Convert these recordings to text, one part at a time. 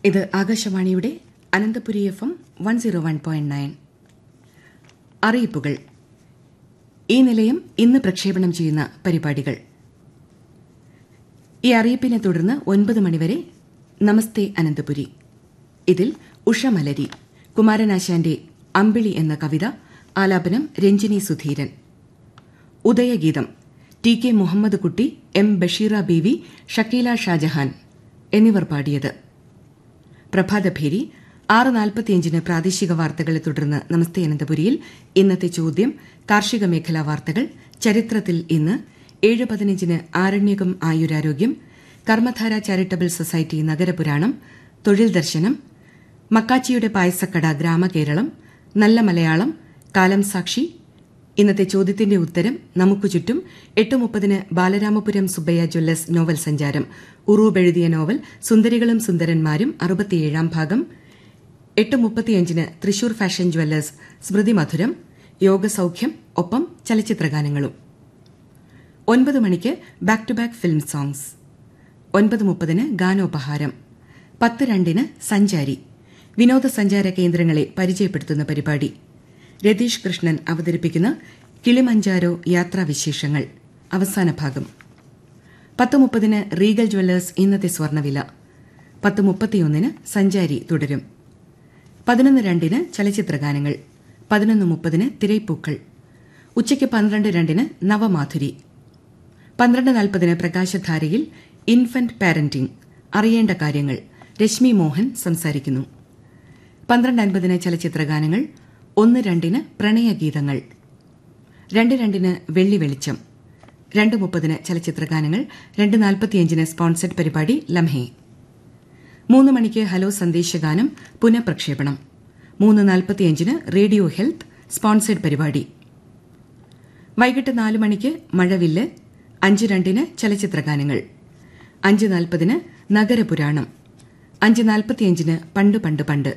ഇത് ആകാശവാണിയുടെ Ananthapuri F M one zero one point nine അറിയിപ്പുകൾ ഈ നിലയം ഇന്ന് പ്രക്ഷേപണം ചെയ്യുന്ന പരിപാടികൾ ഈ അറിയിപ്പിനെ തുടർന്ന് ഒൻപത് മണിവരെ നമസ്തേ അനന്തപുരി ഇതിൽ ഉഷമലരി കുമാരനാശാന്റെ അമ്പിളി എന്ന കവിത ആലാപനം രഞ്ജിനി സുധീരൻ ഉദയഗീതം T K Muhammad Kutty M Basheera Beevi Shakeela Shajahan എന്നിവർ പാടിയത് പ്രഭാതഭേരി ആറ് നാൽപ്പത്തിയഞ്ചിന് പ്രാദേശിക വാർത്തകളെ തുടർന്ന് നമസ്തേ അനന്തപുരിയിൽ ഇന്നത്തെ ചോദ്യം കാർഷിക മേഖലാ വാർത്തകൾ ചരിത്രത്തിൽ ഇന്ന് ഏഴ് പതിനഞ്ചിന് ആരണ്യകം ആയുരാരോഗ്യം കർമ്മധാര ചാരിറ്റബിൾ സൊസൈറ്റി നഗരപുരാണം തൊഴിൽ ദർശനം മക്കാച്ചിയുടെ പായസക്കട ഗ്രാമകേരളം നല്ല മലയാളം കാലം സാക്ഷി ഇന്നത്തെ ചോദ്യത്തിന്റെ ഉത്തരം നമുക്ക് ചുറ്റും എട്ട് മുപ്പതിന് ബാലരാമപുരം സുബ്ബയ്യ ജ്വല്ലസ് നോവൽ സഞ്ചാരം ഉറൂബ് എഴുതിയ നോവൽ സുന്ദരികളും സുന്ദരന്മാരും അറുപത്തിയേഴാം ഭാഗം എട്ട് മുപ്പത്തിയഞ്ചിന് തൃശൂർ ഫാഷൻ ജ്വല്ലേഴ്സ് സ്മൃതി മധുരം യോഗസൌഖ്യം ഒപ്പം ചലച്ചിത്രഗാനങ്ങളും ഒൻപത് മണിക്ക് back to back film songs ഒൻപത് മുപ്പതിന് ഗാനോപഹാരം പത്ത് രണ്ടിന് സഞ്ചാരി വിനോദസഞ്ചാര കേന്ദ്രങ്ങളെ പരിചയപ്പെടുത്തുന്ന പരിപാടി രതീഷ് കൃഷ്ണൻ അവതരിപ്പിക്കുന്ന കിളിമഞ്ചാരോ യാത്രാവിശേഷങ്ങൾ അവസാന ഭാഗം പത്ത് മുപ്പതിന് റീഗൽ ജ്വല്ലേഴ്സ് ഇന്നത്തെ സ്വർണ്ണവില പത്ത് മുപ്പത്തിയൊന്നിന് സഞ്ചാരി തുടരും പതിനൊന്ന് രണ്ടിന് ചലച്ചിത്രഗാനങ്ങൾ പതിനൊന്ന് മുപ്പതിന് തിരൈപ്പൂക്കൾ ഉച്ചയ്ക്ക് പന്ത്രണ്ട് രണ്ടിന് നവമാധുരി പന്ത്രണ്ട് നാൽപ്പതിന് പ്രകാശധാരയിൽ ഇൻഫന്റ് പാരന്റിംഗ് അറിയേണ്ട കാര്യങ്ങൾ രശ്മി മോഹൻ സംസാരിക്കുന്നു പന്ത്രണ്ട് അൻപതിന് ചലച്ചിത്രഗാനങ്ങൾ ഒന്ന് രണ്ടിന് പ്രണയഗീതങ്ങൾ രണ്ട് രണ്ടിന് വെള്ളി വെളിച്ചം രണ്ട് മുപ്പതിന് ചലച്ചിത്രഗാനങ്ങൾ രണ്ട് നാൽപ്പത്തിയഞ്ചിന് സ്പോൺസർഡ് പരിപാടി ലംഹെ മൂന്ന് മണിക്ക് ഹലോ സന്ദേശഗാനം പുനഃപ്രക്ഷേപണം മൂന്ന് നാൽപ്പത്തിയഞ്ചിന് റേഡിയോ ഹെൽത്ത് സ്പോൺസേഡ് പരിപാടി വൈകിട്ട് നാല് മണിക്ക് മഴവില്ല് അഞ്ച് രണ്ടിന് ചലച്ചിത്രഗാനങ്ങൾ അഞ്ച് നാൽപ്പതിന് നഗരപുരാണം അഞ്ച് നാൽപ്പത്തിയഞ്ചിന് പണ്ട് പണ്ട് പണ്ട്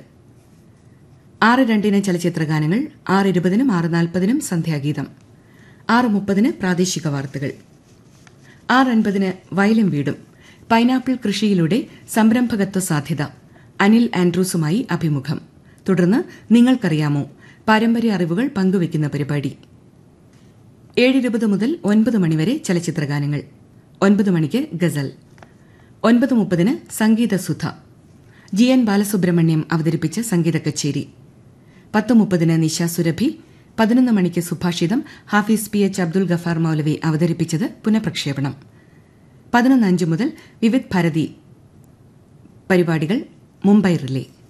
ആറ് രണ്ടിന് ചലച്ചിത്രഗാനങ്ങൾ ആറ് ഇരുപതിനും ആറ് നാൽപ്പതിനും സന്ധ്യാഗീതം ആറ് മുപ്പതിന് പ്രാദേശിക വാർത്തകൾ ആറ് അൻപതിന് വയലും വീടും പൈനാപ്പിൾ കൃഷിയിലൂടെ സംരംഭകത്വ സാധ്യത അനിൽ ആൻഡ്രൂസുമായി അഭിമുഖം തുടർന്ന് നിങ്ങൾക്കറിയാമോ പാരമ്പര്യ അറിവുകൾ പങ്കുവയ്ക്കുന്ന പരിപാടി ഏഴിരുപത് മുതൽ ഒൻപത് മണിവരെ ചലച്ചിത്രഗാനങ്ങൾ ഒൻപത് മണിക്ക് ഗസൽ ഒൻപത് മുപ്പതിന് സംഗീതസുധ ജി എൻ ബാലസുബ്രഹ്മണ്യം അവതരിപ്പിച്ച സംഗീത കച്ചേരി പത്ത് മുപ്പതിന് നിശ സുരഭി പതിനൊന്ന് മണിക്ക് സുഭാഷിതം ഹാഫീസ് പി എച്ച് അബ്ദുൽ ഗഫാർ മൌലവി അവതരിപ്പിച്ചത് പുനഃപ്രക്ഷേപണം പതിനൊന്ന് അഞ്ച് മുതൽ വിവിധ് ഭാരതി പരിപാടികൾ മുംബൈ റിലേ